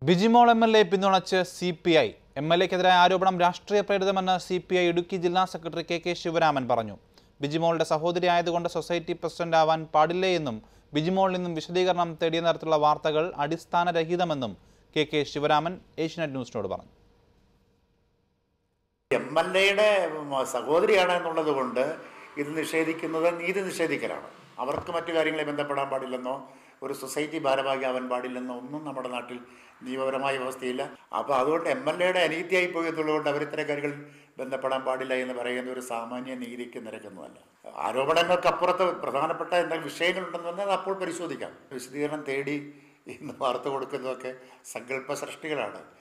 Bijimol M L A പിന്തുണച്ച് C P I M L എക്കെതിരായ ആരോപണം രാഷ്ട്രീയ പ്രേരിതമെന്ന് സി പി ഐ ഇടുക്കി ജില്ലാ സെക്രട്ടറി കെ കെ ശിവരാമൻ പറഞ്ഞു ബിജിമോളുടെ സഹോദരി ആയതുകൊണ്ട് സൊസൈറ്റി പ്രസിഡന്റ് ആവാൻ പാടില്ലേ എന്നും ബിജിമോളിൽ നിന്നും വിശദീകരണം തേടിയ തരത്തിലുള്ള വാർത്തകൾ അടിസ്ഥാനരഹിതമെന്നും കെ കെ ശിവരാമൻ ഏഷ്യനെറ്റ് ന്യൂസിനോട് പറഞ്ഞു എം എൽ എയുടെ സഹോദരിയാണ് എന്നുള്ളത് കൊണ്ട് ഇത് നിഷേധിക്കുന്നത് നീതി നിഷേധിക്കലാണ് അവർക്ക് മറ്റു കാര്യങ്ങളെ ബന്ധപ്പെടാൻ പാടില്ലെന്നോ ഒരു സൊസൈറ്റി ഭാരവാഹിയാവാൻ പാടില്ലെന്നോ ഒന്നും നമ്മുടെ നാട്ടിൽ നിയമപരമായ വ്യവസ്ഥയില്ല അപ്പോൾ അതുകൊണ്ട് എം എൽ എയുടെ അനീതിയായി പോയി എന്നുള്ളതുകൊണ്ട് അവർ ഇത്തരം കാര്യങ്ങളിൽ ബന്ധപ്പെടാൻ പാടില്ല എന്ന് പറയുന്ന ഒരു സാമാന്യ നീതിക്ക് നിരക്കുന്നതല്ല ആരോപണങ്ങൾക്കപ്പുറത്ത് പ്രധാനപ്പെട്ട എന്തെങ്കിലും വിഷയങ്ങളുണ്ടെന്ന് പറഞ്ഞാൽ അത് അപ്പോൾ പരിശോധിക്കാം വിശദീകരണം തേടി ഇന്ന് വാർത്ത കൊടുക്കുന്നതൊക്കെ സങ്കല്പ സൃഷ്ടികളാണ്